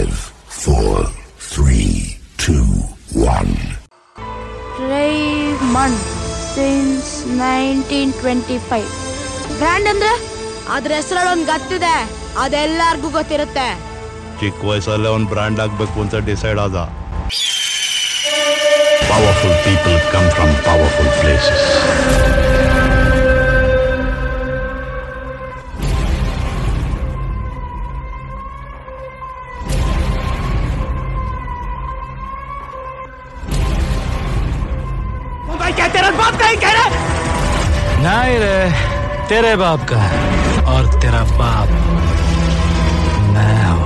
Five, four, three, two, one. Raymond since nineteen twenty five brand ಅಂದ್ರೆ ಅದ್ರ ಹೆಸರಲ್ಲಿ ಒಂದು ಗತ್ತಿದೆ ಅದೆಲ್ಲರಿಗೂ ಗೊತ್ತಿರುತ್ತೆ ಚಿಕ್ಕ ವಯಸ್ಸಲ್ಲೇ ಅವ್ನು ಬ್ರ್ಯಾಂಡ್ ಆಗ್ಬೇಕು ಅಂತ ಡಿಸೈಡ್ ಆದ powerful people come from powerful places नहीं रे तेरे बाप का और तेरा बाप मैं हूं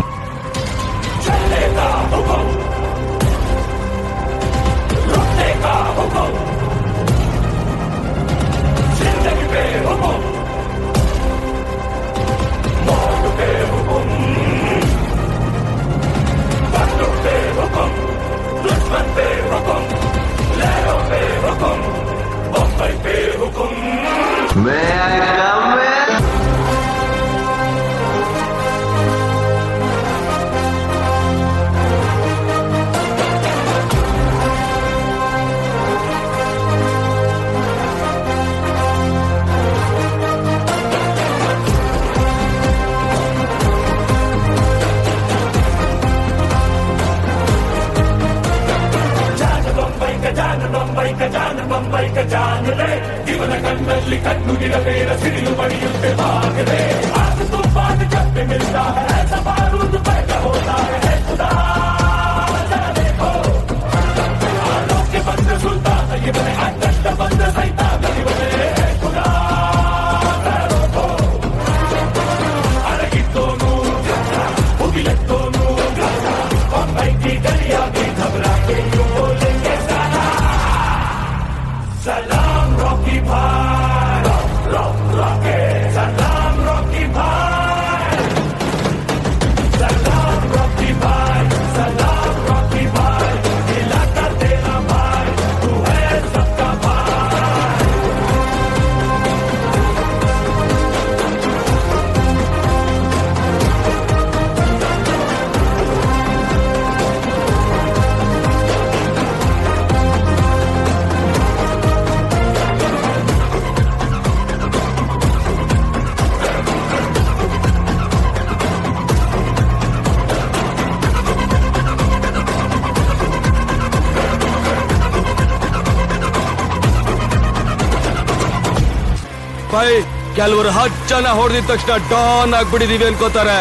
ಪೈ ಕೆಲವರು ಹತ್ತು ಜನ ಹೊಡೆದಿದ ತಕ್ಷಣ ಡಾನ್ ಆಗ್ಬಿಟ್ಟಿದೀವಿ ಅನ್ಕೋತಾರೆ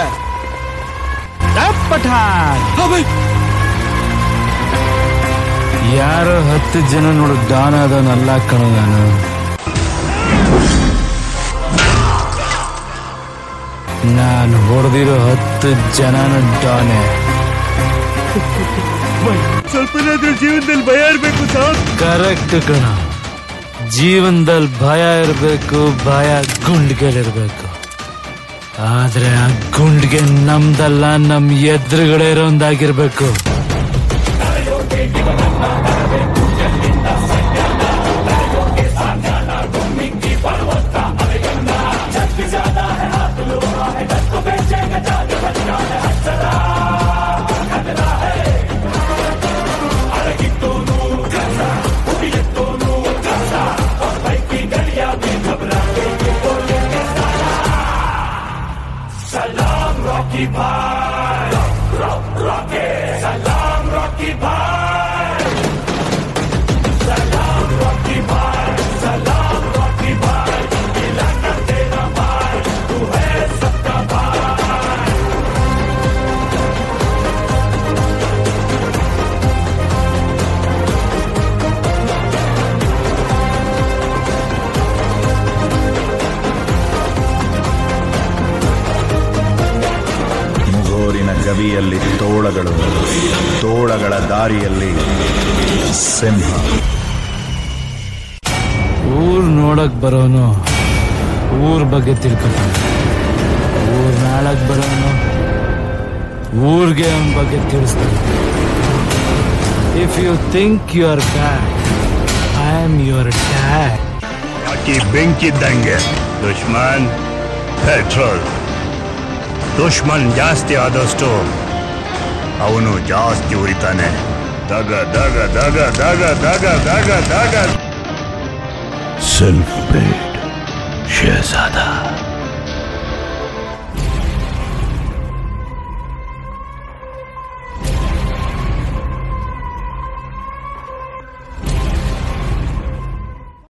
ಪಠಾನ್ ಯಾರೋ ಹತ್ತು ಜನ ನೋಡು ಡಾನ್ ಆದವನಲ್ಲ ಕಣೋ ನಾನು ನಾನು ಹೊಡೆದಿರೋ ಹತ್ತು ಜನನ ಡಾನೆ ಸ್ವಲ್ಪ ಜೀವನದಲ್ಲಿ ಭಯ ಇರ್ಬೇಕು ಸರ್ ಕರೆಕ್ಟ್ ಕಣ ಜೀವನದಲ್ಲಿ ಭಯ ಇರಬೇಕು ಭಯ ಗುಂಡ್ಗೆಲಿರ್ಬೇಕು ಆದ್ರೆ ಆ ಗುಂಡ್ಗೆ ನಮ್ದಲ್ಲ ನಮ್ ಎದುರುಗಡೆ ಇರೋಂದಾಗಿರ್ಬೇಕು ಮುಗೋರಿನ ಗವಿಯಲ್ಲಿ ತೋಳಗಳು ತೋಳಗಳ ದಾರಿಯಲ್ಲಿ ಸಿಂಹ ಊರ್ ನೋಡಕ್ ಬರೋನು ಊರ್ ಬಗ್ಗೆ ತಿಳ್ಕೊತಾನೆ ಊರ್ ನಾಳಕ್ ಬರೋನು ಊರ್ಗೆ ಅವನ ಬಗ್ಗೆ ತಿಳಿಸ್ತಾನೆ if you think you are dad I am your dad ಬಾಕಿ ಬೆಂಕಿದ್ದಂಗೆ ದುಶ್ಮನ್ ಪೆಟ್ರೋಲ್ ದುಶ್ಮನ್ ಜಾಸ್ತಿ ಆದಷ್ಟು ಅವನು ಜಾಸ್ತಿ ಉರಿತಾನೆ ದಗ ದಗ ದಗ ದಗ ದಗ ದಗ ದಗ Self-made Shehzada.